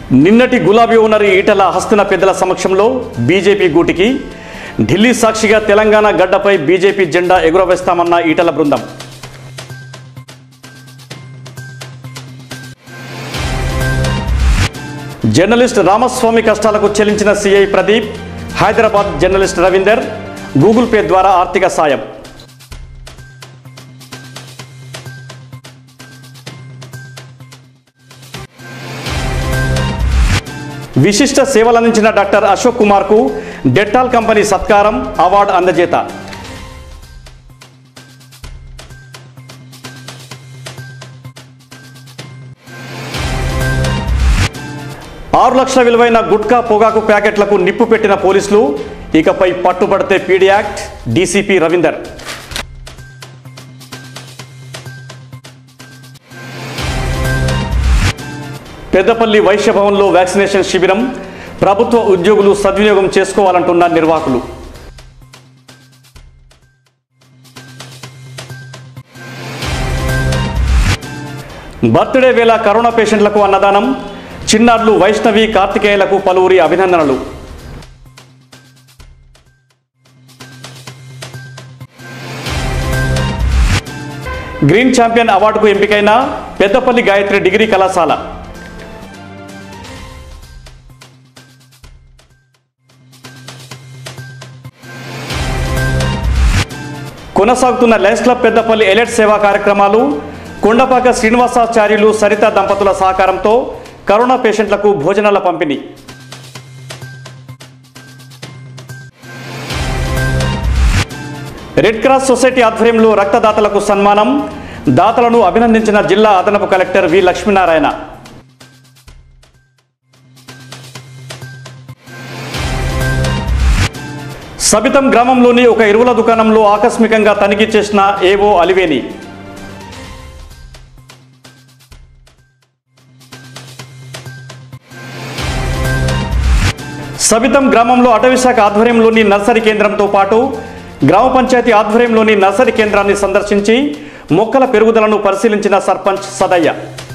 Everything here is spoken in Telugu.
నిన్నటి గులాబీ ఓనర్ ఈటల హస్తిన పెద్దల సమక్షంలో బీజేపీ గూటికి ఢిల్లీ సాక్షిగా తెలంగాణ గడ్డపై బీజేపీ జెండా ఎగురవేస్తామన్న ఈటల బృందం జర్నలిస్ట్ రామస్వామి కష్టాలకు చెల్లించిన CI Pradeep Hyderabad journalist Ravinder Google Pay ద్వారా ఆర్థిక సాయం విశిష్ట సేవలందించిన డాక్టర్ అశోక్ కుమార్కు డెట్టాల్ కంపెనీ సత్కారం అవార్డు అందజేత ఆరు లక్షల విలువైన గుట్కా పొగాకు ప్యాకెట్లకు నిప్పు పెట్టిన పోలీసులు ఇకపై పట్టుబడితే PD act DCP Ravinder Peddapalli వైశ్య భవన్లో వ్యాక్సినేషన్ శిబిరం ప్రభుత్వ ఉద్యోగులు సద్వినియోగం చేసుకోవాలంటున్న నిర్వాహకులు బర్త్డే వేళ కరోనా పేషెంట్లకు అన్నదానం చిన్నారులు వైష్ణవి కార్తికేయులకు పలువురి అభినందనలు గ్రీన్ ఛాంపియన్ అవార్డుకు ఎంపికైన పెద్దపల్లి గాయత్రి డిగ్రీ కళాశాల కొనసాగుతున్న లయన్స్ క్లబ్ పెద్దపల్లి ఎలెట్ సేవా కార్యక్రమాలు కొండపాక శ్రీనివాసాచార్యులు సరిత దంపతుల సహకారంతో కరోనా పేషెంట్లకు భోజనాల పంపిణీ రెడ్ క్రాస్ సొసైటీ ఆధ్వర్యంలో రక్తదాతలకు సన్మానం దాతలను అభినందించిన జిల్లా అదనపు కలెక్టర్ వి లక్ష్మీనారాయణ సబితం గ్రామంలోని ఒక ఎరువుల దుకాణంలో ఆకస్మికంగా తనిఖీ చేసిన ఏవో అలివేని సబితం గ్రామంలో అటవీశాఖ ఆధ్వర్యంలోని నర్సరీ కేంద్రంతో పాటు గ్రామ పంచాయతీ ఆధ్వర్యంలోని నర్సరీ కేంద్రాన్ని సందర్శించి మొక్కల పెరుగుదలను పరిశీలించిన సర్పంచ్ సదయ్య